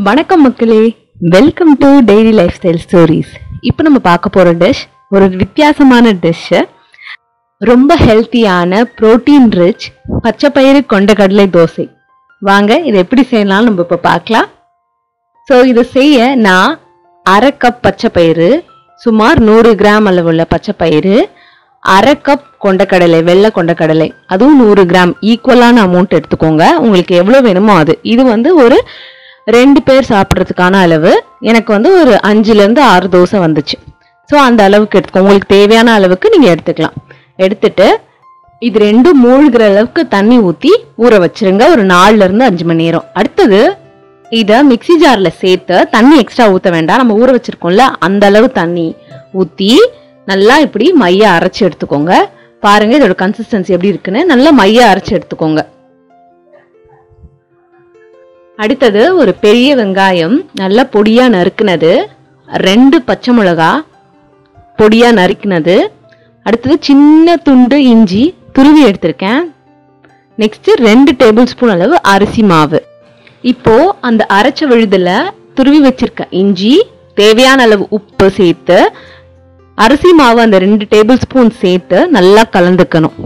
வணக்கம் மக்களே welcome to daily lifestyle stories இப்போ நம்ம பார்க்க போகிற டிஷ் ஒரு வித்தியாசமான டிஷ்ஷு ரொம்ப ஹெல்த்தியான புரோட்டீன் ரிச் பச்சைப்பயிறு கொண்ட கடலை தோசை வாங்க இதை எப்படி செய்யலாம் நம்ம இப்போ பார்க்கலாம் ஸோ இதை செய்ய நான் அரை கப் பச்சைப்பயிறு சுமார் நூறு கிராம் அளவுள்ள பச்சைப்பயிறு அரை கப் கொண்டக்கடலை வெள்ளை கொண்டக்கடலை அதுவும் நூறு கிராம் ஈக்குவலான அமௌண்ட் எடுத்துக்கோங்க உங்களுக்கு எவ்வளோ வேணுமோ அது இது வந்து ஒரு ரெண்டு பேர் சாப்பிட்றதுக்கான அளவு எனக்கு வந்து ஒரு அஞ்சுலேருந்து ஆறு தோசை வந்துச்சு ஸோ அந்த அளவுக்கு எடுத்துக்கோ உங்களுக்கு தேவையான அளவுக்கு நீங்கள் எடுத்துக்கலாம் எடுத்துட்டு இது ரெண்டும் மூழ்கிற அளவுக்கு தண்ணி ஊற்றி ஊற வச்சிருங்க ஒரு நாலுல இருந்து அஞ்சு மணி நேரம் அடுத்தது இதை மிக்ஸி ஜாரில் சேர்த்து தண்ணி எக்ஸ்ட்ரா ஊற்ற வேண்டாம் நம்ம ஊற வச்சிருக்கோம்ல அந்த அளவு தண்ணி ஊற்றி நல்லா இப்படி மைய அரைச்சி எடுத்துக்கோங்க பாருங்க இதோட கன்சிஸ்டன்சி எப்படி இருக்குன்னு நல்லா மைய அரைச்சி எடுத்துக்கோங்க அடுத்தது ஒரு பெரிய வெங்காயம் நல்லா பொடியா நறுக்குனது ரெண்டு பச்சை மிளகா பொடியா நறுக்கினது அடுத்தது சின்ன துண்டு இஞ்சி துருவி எடுத்திருக்கேன் நெக்ஸ்ட் ரெண்டு டேபிள் ஸ்பூன் அளவு அரிசி மாவு இப்போ அந்த அரைச்ச விழுதுல துருவி வச்சிருக்க இஞ்சி தேவையான அளவு உப்பு சேர்த்து அரிசி மாவு அந்த ரெண்டு டேபிள் ஸ்பூன் சேர்த்து நல்லா கலந்துக்கணும்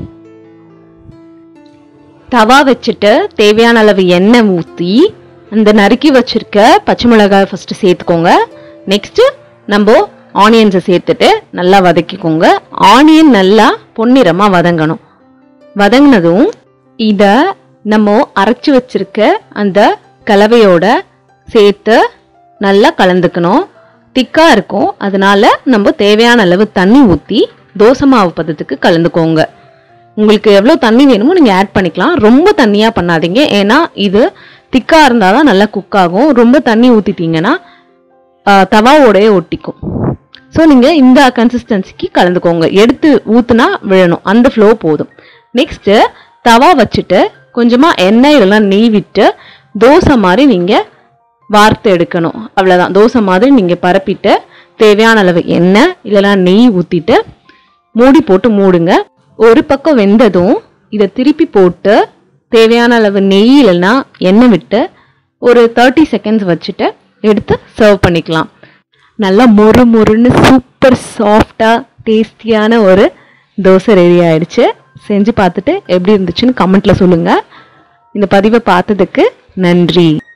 தவா வச்சுட்டு தேவையான அளவு எண்ணெய் ஊற்றி அந்த நறுக்கி வச்சிருக்க பச்சை மிளகாய் ஃபர்ஸ்ட் சேர்த்துக்கோங்க நெக்ஸ்ட் நம்ம ஆனியன்ஸை சேர்த்துட்டு நல்லா வதக்கிக்கோங்க ஆனியன் நல்லா பொன்னிறமா வதங்கணும் வதங்கினதும் இதை நம்ம அரைச்சி வச்சிருக்க அந்த கலவையோட சேர்த்து நல்லா கலந்துக்கணும் திக்கா இருக்கும் அதனால நம்ம தேவையான அளவு தண்ணி ஊற்றி தோசை மாவு பதத்துக்கு கலந்துக்கோங்க உங்களுக்கு எவ்வளோ தண்ணி வேணுமோ நீங்கள் ஆட் பண்ணிக்கலாம் ரொம்ப தண்ணியாக பண்ணாதீங்க ஏன்னா இது திக்காக இருந்தால் தான் நல்லா குக் ஆகும் ரொம்ப தண்ணி ஊற்றிட்டீங்கன்னா தவாவோடய ஒட்டிக்கும் ஸோ நீங்கள் இந்த கன்சிஸ்டன்சிக்கு கலந்துக்கோங்க எடுத்து ஊற்றுனா விழணும் அந்த ஃப்ளோ போதும் நெக்ஸ்ட்டு தவா வச்சுட்டு கொஞ்சமாக எண்ணெய் இதெல்லாம் நெய் விட்டு தோசை மாதிரி நீங்கள் வார்த்து எடுக்கணும் அவ்வளோதான் தோசை மாதிரி நீங்கள் பரப்பிட்டு தேவையான அளவு எண்ணெய் இல்லைனா நெய் ஊற்றிட்டு மூடி போட்டு மூடுங்க ஒரு பக்கம் வெந்ததும் இதை திருப்பி போட்டு தேவையான அளவு நெய் இல்லைன்னா எண்ணெய் விட்டு ஒரு தேர்ட்டி செகண்ட்ஸ் வச்சுட்டு எடுத்து சர்வ் பண்ணிக்கலாம் நல்லா மொறு மொறுன்னு சூப்பர் சாஃப்டாக டேஸ்டியான ஒரு தோசை ரெடி ஆயிடுச்சு செஞ்சு பார்த்துட்டு எப்படி இருந்துச்சுன்னு கமெண்ட்டில் சொல்லுங்கள் இந்த பதிவை பார்த்ததுக்கு நன்றி